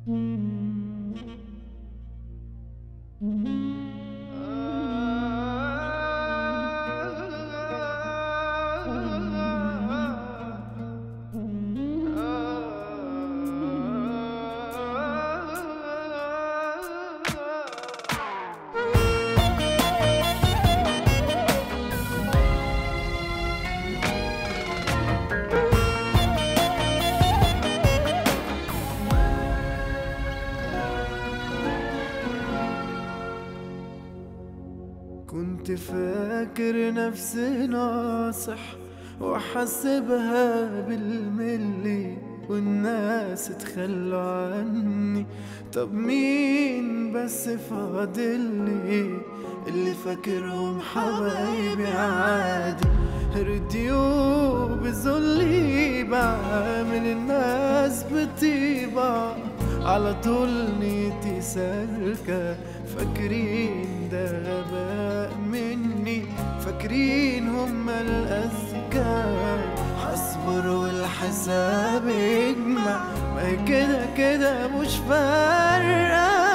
كنت فاكر نفسي ناصح واحسبها بالملي والناس تخلوا عني طب مين بس فاضلي اللي فاكرهم حبايبي عادي رديو بذلي بعمل الناس بطيبة على طول نيتي سالكة فاكرين ده غباء مني فاكرين هم الأذكى هصبر والحساب يجمع ما هي كده كده مش فارقة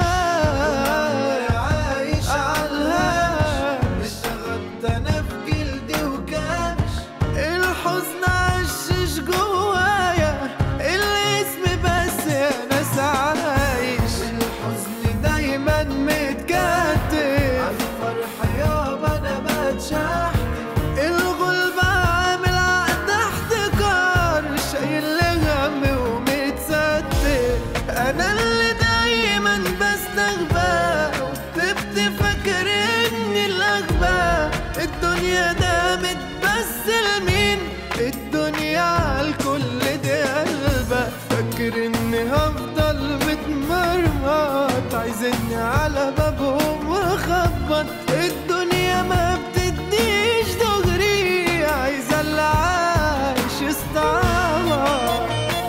عايش عالهاش اشتغلت انا في جلدي وكاش الحزن عشش جوايا الاسم بس يا ناس عايش الحزن دايما متكتل عالفرح يابا انا بتشحن الغلب عامل عقد احتكار شايل هم ومتستر انا اللي دايما بستغبى وكنت فاكر اني الاغبى الدنيا دامت بس لمين الدنيا عالكل دي قلبة فاكر اني هفضل متمرمط عايزني على بابهم واخبط الدنيا ما بتديش دغري عايزة اللي عايش يستعمر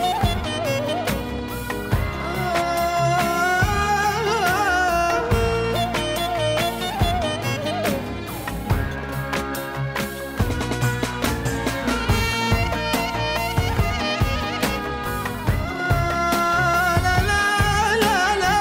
لا لا لا لا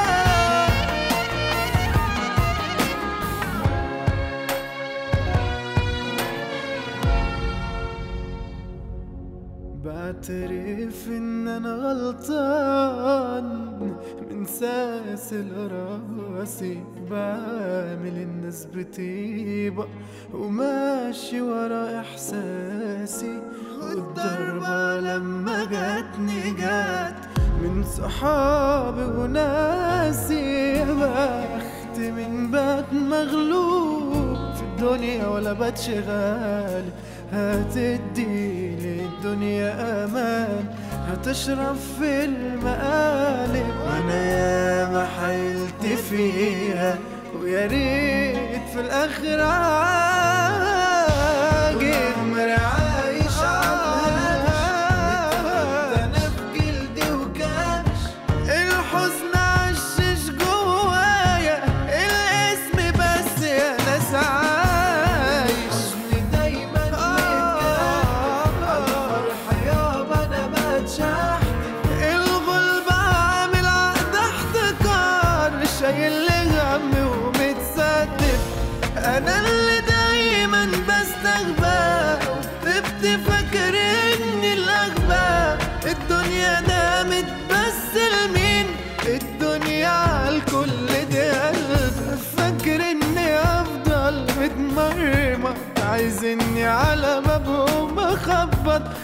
بعترف ان انا غلطان من ساسل راسي بعمل الناس بطيبة وماشي ورا احساسي والضربة لما جاتني جات من صحابي وناسي يا بخت من بات مغلوب في الدنيا ولا بتشغال هتدي للدنيا امان هتشرب في المقالب وانا ياما حيلت فيها ويا ريت في الاخر عاجب عايش انا في جلدي وكاش الحزن عشش جوايا الاسم بس يا ناس عايش حزني دايما الفرح يابا انا بتشحن الغلب عامل عقد احتكار شايل هم ومتستف انا اللي دايما بستغبى وكنت فاكر اني الاغبى الدنيا دامت بس لمين الدنيا عالكل دي قلب فاكر اني افضل متمرمط عايزني على بابهم اخبط